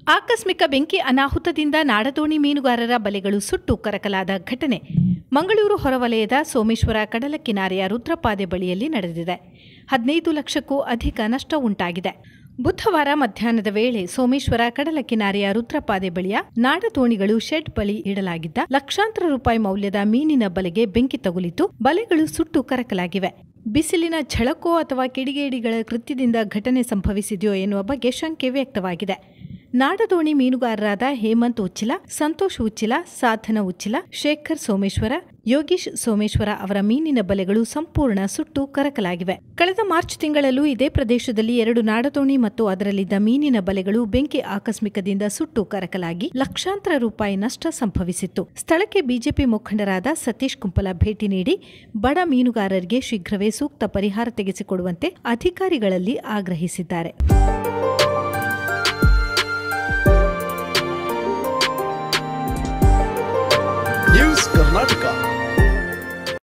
ಆಕಸ್ಮಿಕ ಬೆಂಕಿ ಅನಾಹುತದಿಂದ ನಾಡದೋಣಿ ಮೀನುಗಾರರ ಬಲೆಗಳು ಸುಟ್ಟು ಕರಕಲಾದ ಘಟನೆ ಮಂಗಳೂರು ಹೊರವಲಯದ ಸೋಮೇಶ್ವರ ಕಡಲ ಕಿನಾರೆಯ ರುದ್ರಪಾದೆ ಬಳಿಯಲ್ಲಿ ನಡೆದಿದೆ ಹದಿನೈದು ಲಕ್ಷಕ್ಕೂ ಅಧಿಕ ನಷ್ಟ ಉಂಟಾಗಿದೆ ಬುಧವಾರ ಮಧ್ಯಾಹ್ನದ ವೇಳೆ ಸೋಮೇಶ್ವರ ಕಡಲ ಕಿನಾರೆಯ ರುದ್ರಪಾದೆ ಬಳಿಯ ನಾಡದೋಣಿಗಳು ಶೆಡ್ ಬಳಿ ಇಡಲಾಗಿದ್ದ ಲಕ್ಷಾಂತರ ರೂಪಾಯಿ ಮೌಲ್ಯದ ಮೀನಿನ ಬಲೆಗೆ ಬೆಂಕಿ ತಗುಲಿತು ಬಲೆಗಳು ಸುಟ್ಟು ಕರಕಲಾಗಿವೆ ಬಿಸಿಲಿನ ಝಳಕೋ ಅಥವಾ ಕಿಡಿಗೇಡಿಗಳ ಕೃತ್ಯದಿಂದ ಘಟನೆ ಸಂಭವಿಸಿದೆಯೋ ಎನ್ನುವ ಬಗ್ಗೆ ಶಂಕೆ ವ್ಯಕ್ತವಾಗಿದೆ ನಾಡದೋಣಿ ಮೀನುಗಾರರಾದ ಹೇಮಂತ್ ಉಚ್ಚಿಲ ಸಂತೋಷ್ ಉಚ್ಚಿಲ ಸಾಧನ ಉಚ್ಚಿಲ ಶೇಖರ್ ಸೋಮೇಶ್ವರ ಯೋಗೀಶ್ ಸೋಮೇಶ್ವರ ಅವರ ಮೀನಿನ ಬಲೆಗಳು ಸಂಪೂರ್ಣ ಸುಟ್ಟು ಕರಕಲಾಗಿವೆ ಕಳೆದ ಮಾರ್ಚ್ ತಿಂಗಳಲ್ಲೂ ಇದೇ ಪ್ರದೇಶದಲ್ಲಿ ಎರಡು ನಾಡದೋಣಿ ಮತ್ತು ಅದರಲ್ಲಿದ್ದ ಮೀನಿನ ಬಲೆಗಳು ಬೆಂಕಿ ಆಕಸ್ಮಿಕದಿಂದ ಸುಟ್ಟು ಕರಕಲಾಗಿ ಲಕ್ಷಾಂತರ ರೂಪಾಯಿ ನಷ್ಟ ಸಂಭವಿಸಿತ್ತು ಸ್ಥಳಕ್ಕೆ ಬಿಜೆಪಿ ಮುಖಂಡರಾದ ಸತೀಶ್ ಕುಂಪಲ ಭೇಟಿ ನೀಡಿ ಬಡ ಮೀನುಗಾರರಿಗೆ ಶೀಘ್ರವೇ ಸೂಕ್ತ ಪರಿಹಾರ ತೆಗೆಸಿಕೊಡುವಂತೆ ಅಧಿಕಾರಿಗಳಲ್ಲಿ ಆಗ್ರಹಿಸಿದ್ದಾರೆ ನ್ಯೂಸ್ ಕರ್ನಾಟಕ